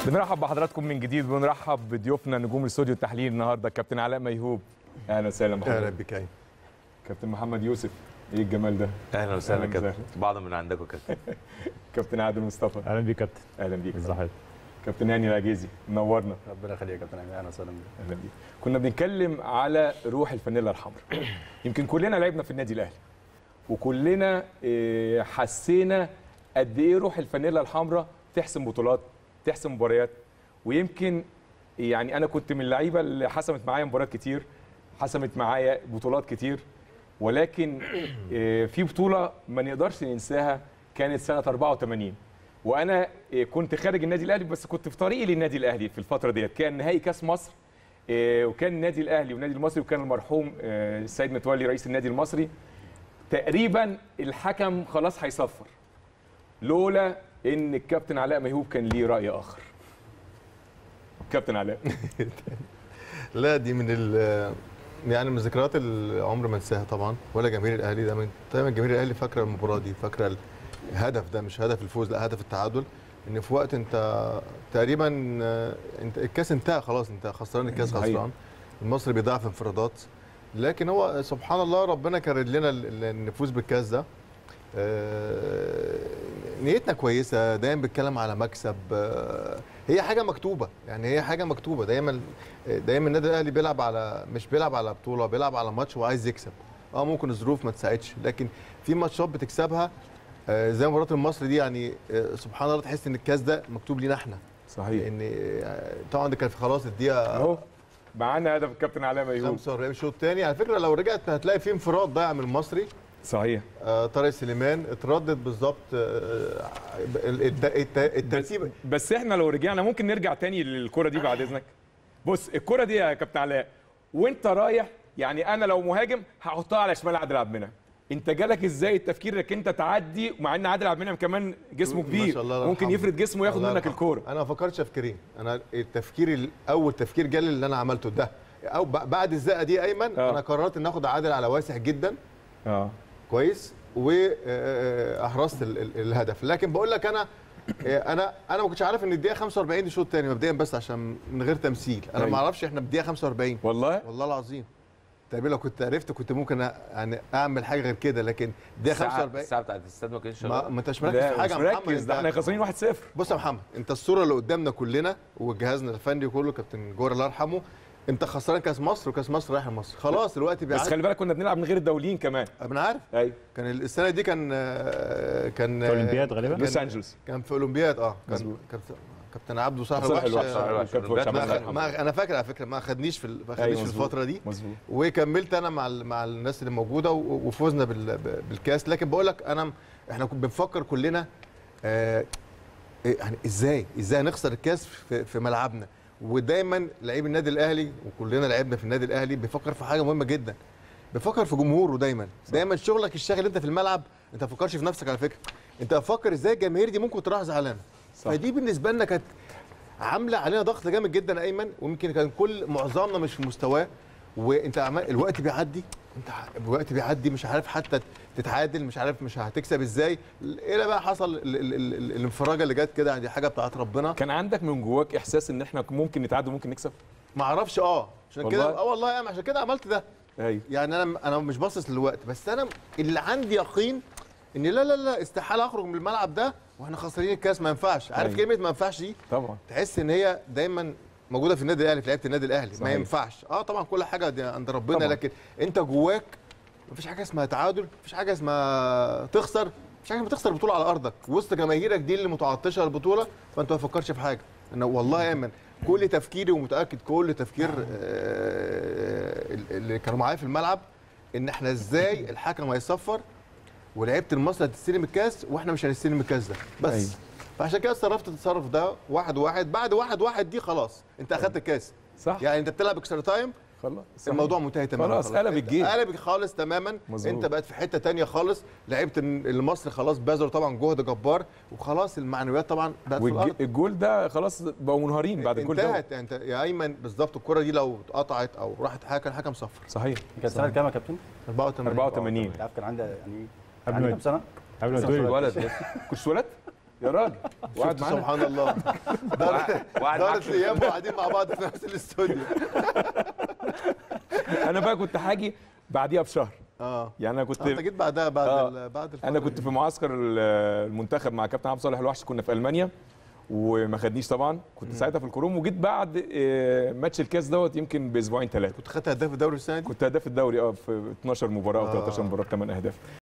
بنرحب بحضراتكم من جديد ونرحب بضيوفنا نجوم الاستوديو التحليل النهارده كابتن علاء ميهوب اهلا وسهلا اهلا بحضرتك بك أيمن. كابتن محمد يوسف ايه الجمال ده اهلا وسهلا أهلاً كابتن وسهلاً. بعض من عندكم كابتن كابتن عادل مصطفى اهلا بيك كابتن اهلا بيك ازي حضرتك كابتن هاني العجيزي منورنا ربنا يخليك يا كابتن امين اهلا وسهلا بيك اهلا بيك كنا بنتكلم على روح الفانيلا الحمراء يمكن كلنا لعبنا في النادي الاهلي وكلنا إيه، حسينا قد ايه روح الفانيلا الحمراء تحسم بطولات تحسم مباريات ويمكن يعني انا كنت من اللعيبه اللي حسمت معايا مباريات كتير حسمت معايا بطولات كتير ولكن إيه، في بطوله ما نقدرش ننساها كانت سنه 84 وانا إيه، كنت خارج النادي الاهلي بس كنت في طريقي للنادي الاهلي في الفتره ديت كان نهائي كاس مصر إيه، وكان النادي الاهلي والنادي المصري وكان المرحوم آه، السيد متولي رئيس النادي المصري تقريبا الحكم خلاص هيصفر لولا ان الكابتن علاء ميهوب كان ليه راي اخر كابتن علاء لا دي من ال يعني من الذكريات اللي عمري ما انساها طبعا ولا جماهير الاهلي دايما دايما جماهير الاهلي فاكره المباراه دي فاكره الهدف ده مش هدف الفوز لا هدف التعادل ان في وقت انت تقريبا آه، انت الكاس انتهى خلاص انت خسران الكاس صحيح. خسران المصري بيضيع في انفرادات لكن هو سبحان الله ربنا كرر لنا ال- ال- النفوذ بالكاس ده آه، نيتنا كويسه دايما بنتكلم على مكسب آه، هي حاجه مكتوبه يعني هي حاجه مكتوبه دايما دايما النادي الاهلي بيلعب على مش بيلعب على بطوله بيلعب على ماتش وعايز يكسب اه ممكن الظروف ما تساعدش لكن في ماتشات بتكسبها آه، زي مباراه المصري دي يعني آه، سبحان الله تحس ان الكاس ده مكتوب لينا احنا صحيح لان آه، طبعا ده كان في خلاص الدقيقه اهو معانا هدف الكابتن علاء ميهوب 45 الشوط الثاني على فكره لو رجعت هتلاقي في انفراد ضايع من المصري صحيح آه، طارق سليمان اتردد بالظبط آه، الت- الت- الترتيب بس احنا لو رجعنا ممكن نرجع تاني للكره دي بعد اذنك بص الكره دي يا كابتن علاء وانت رايح يعني انا لو مهاجم هحطها على شمال عادل عبد المنعم انت جالك ازاي التفكير انك انت تعدي مع ان عادل عبد المنعم كمان جسمه ما كبير شاء الله، الله ممكن يرحمه. يفرد جسمه وياخد الله منك يرحمه. الكوره انا ما فكرتش تفكيرين انا التفكير الاول تفكير جالي اللي انا عملته ده او ب- بعد الزقه دي ايمن آه. انا قررت ان اخد عادل على واسع جدا اه كويس واحرزت الهدف لكن بقول لك انا آه، انا انا ما كنتش عارف ان الدقيقه 45 دي الشوط الثاني مبدئيا بس عشان من غير تمثيل انا أيوة. ما اعرفش احنا بالدقيقه 45 والله والله العظيم تقريبا لو كنت عرفت كنت ممكن أ- يعني اعمل حاجه غير كده لكن الدقيقه الساعه 45 الساعه بتاعت الاستاد ما كانتش ما, شغاله ما انتش مركز لا في حاجه مش يا محمد مركز ده أنت- احنا خسرانين 1-0 بص يا محمد انت الصوره اللي قدامنا كلنا وجهازنا الفني كله كابتن جوهر الله يرحمه انت خسران كاس مصر وكاس مصر رايح مصر خلاص الوقت بس بيعدي خلي بالك كنا بنلعب من غير الدوليين كمان انا عارف ايوه كان السنه دي كان آه، كان في أولمبياد غالبا؟ كان- لوس انجلوس كان في اولمبياد اه كان مظبوط. كابتن كابتن عبده صالح صالح الوحش الوحش آه، الوحش. كابتن وحش ما الله ما يرحمه. ما انا فاكر على فكره ما خدنيش في ال- ما أيوة خدنيش في مظبوط. الفتره دي مظبوط وكملت انا مع ال- مع الناس اللي موجوده و- وفوزنا بال- ب- بالكاس لكن بقول لك انا احنا كنا بنفكر كلنا آه إيه يعني ازاي ازاي نخسر الكاس في, في ملعبنا ودايما لعيب النادي الاهلي وكلنا لعبنا في النادي الاهلي بيفكر في حاجه مهمه جدا بيفكر في جمهوره دايما صح. دايما شغلك الشاغل انت في الملعب انت ما تفكرش في نفسك على فكره انت بتفكر ازاي الجماهير دي ممكن تروح زعلانه صح. فدي بالنسبه لنا كانت عامله علينا ضغط جامد جدا يا ايمن ويمكن كان كل معظمنا مش في مستواه وانت عمال الوقت بيعدي انت ع- الوقت بيعدي مش عارف حتى تتعادل مش عارف مش هتكسب ازاي الى بقى حصل ال- ال- ال- ال- الانفراجه اللي جت كده دي حاجه بتاعت ربنا كان عندك من جواك احساس ان احنا ممكن نتعادل وممكن نكسب ما اعرفش اه عشان والله؟ كده اه والله يا عم عشان كده عملت ده ايوه يعني انا انا مش باصص للوقت بس انا اللي عندي يقين ان لا لا لا استحاله اخرج من الملعب ده واحنا خسرانين الكاس ما ينفعش عارف أيوة. كلمه ما ينفعش دي طبعا تحس ان هي دايما موجوده في النادي الاهلي في لعيبه النادي الاهلي ما صحيح. ينفعش اه طبعا كل حاجه دي عند ربنا طبعاً. لكن انت جواك مفيش حاجه اسمها تعادل مفيش حاجه اسمها تخسر مفيش حاجه اسمها تخسر بطوله على ارضك وسط جماهيرك دي اللي متعطشه البطوله فانت ما تفكرش في حاجه انا والله يا ايمن كل تفكيري ومتاكد كل تفكير آه، اللي كانوا معايا في الملعب ان احنا ازاي الحكم هيصفر ولعيبه المصري هتستلم الكاس واحنا مش هنستلم الكاس ده بس أيوة. أيوه. فعشان كده اتصرفت التصرف ده واحد واحد بعد واحد واحد دي خلاص انت اخدت الكاس صح يعني انت بتلعب اكسترا تايم خلاص صحيح. الموضوع منتهي تماما خلاص، قلب انت الجيم. قلب خالص تماما مظبوط. انت بقت في حته تانية خالص لعيبه المصري خلاص بذلوا طبعا جهد جبار وخلاص المعنويات طبعا بقت في الارض والجول ده خلاص بقوا منهارين بعد الجول ده انتهت انت يا ايمن بالظبط الكره دي لو اتقطعت او راحت حاجه كان الحكم صفر صحيح كانت سنه كام يا كابتن؟ 84 84 انت عارف كان عندي يعني قبل عندي ما- كام سنه؟ قبل ما كنت تقول ولد لسه كنت اتولدت يا راجل وقعد شفت معانا سبحان الله دارت وقعد معاك دارت في الايام وقاعدين مع بعض في نفس الاستوديو انا بقى كنت حاجي بعديها بشهر اه يعني انا كنت انت جيت بعدها بعد آه. ال- بعد الفترة انا دي. كنت في معسكر ال- المنتخب مع كابتن عبد الصالح الوحش كنا في المانيا وما خدنيش طبعا كنت ساعتها في الكروم وجيت بعد آه، ماتش الكاس دوت يمكن باسبوعين ثلاثه كنت خدت هداف الدوري السنه دي كنت هداف الدوري اه في 12 مباراه او آه. 13 مباراه 8 اهداف